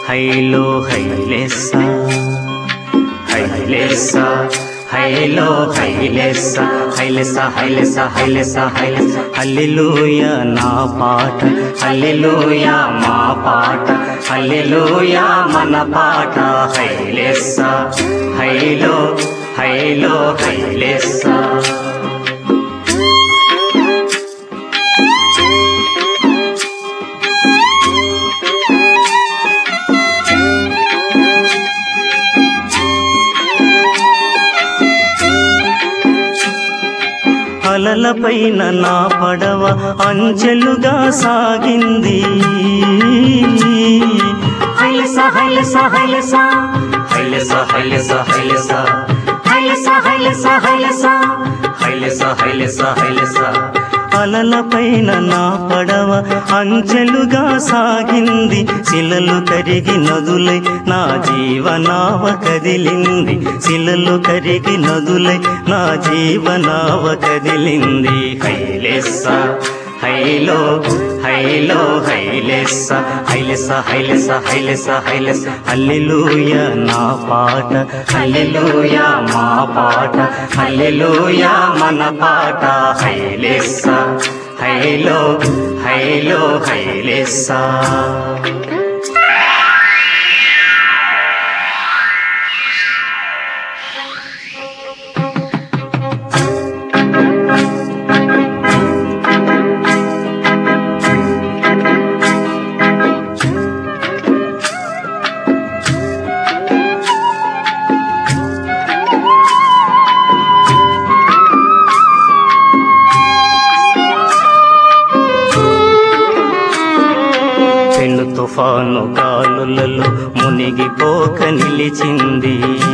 హైలో హైలెస్స హైలెస్స హైలో హైలెస్స హైలెస్స హైలెస్స హైలెస్స హైలెస్స హల్లెలూయ నా పాట హల్లెలూయ మా పాట హల్లెలూయ మన పాట హైలెస్స హైలో హైలో హైలెస్స అలలపైన నా పడవ అంచెలుగా సాగింది హైలస హైలస హైలస హైలస హైలస హైలస హైలస హైలస హైలస హైలస హైలస హైలస అలలపైన నా పడవ అంచెలుగా సాగింది శిలలు కరిగి నదులై నా జీవనావ కదిలింది శిలలు కరిగి నదులై నా జీవనావ కదిలింది హైలెస్స హైలో హైలో హైలెస్స హైలెస్స హైలెస్స హైలెస్స హైలెస్స హల్లెలూయ నా పాట హల్లెలూయ మా పాట హల్లెలూయ మన పాట హైలెస్స హైలో హైలో హైలెస్స పెను తుఫాను గాలులలో మునిగిపోక నిలిచింది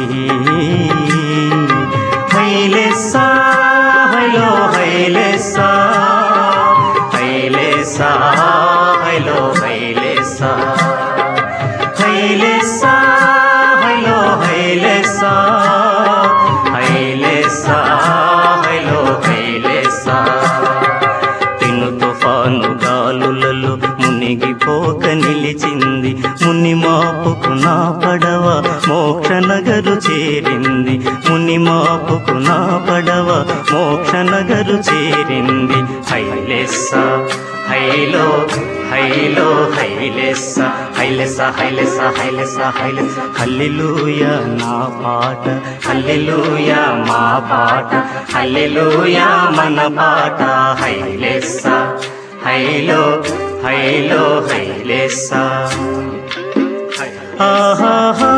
హైలెస్సా హైలో హైలెస్సా హైలెస్సా హైలో హైలెస్సా హైలెస్సా హైలో హైలెస్సా హైలెస్సా హైలో హైలెస్సా పెను తుఫాను గాలులలో మునిగిపోక నిలిచింది ముని మాపుకు నా పడవ మోక్ష నగరు చేరింది ముని మాపుకు నా పడవ మోక్ష నగరు చేరింది హైలెస్స హైలో హైలో హైలెస్స హైలెస్స హైలెస్స హైలెస్స హైలెస్స హల్లెలూయ నా పాట హల్లెలూయ మా పాట హల్లెలూయ మన పాట హైలెస్స హైలో హైలో హైలెస్స ఆహాహా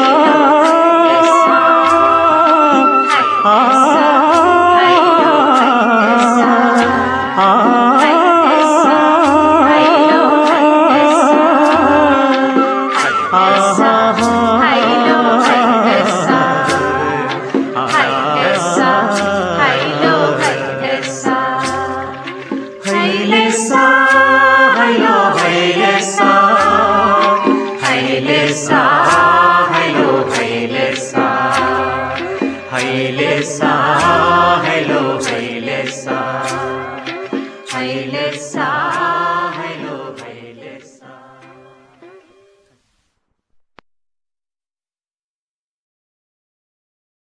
హైలెస్సా హైలో హైలెస్సా హైలెస్సా హైలో హైలెస్సా హైలెస్సా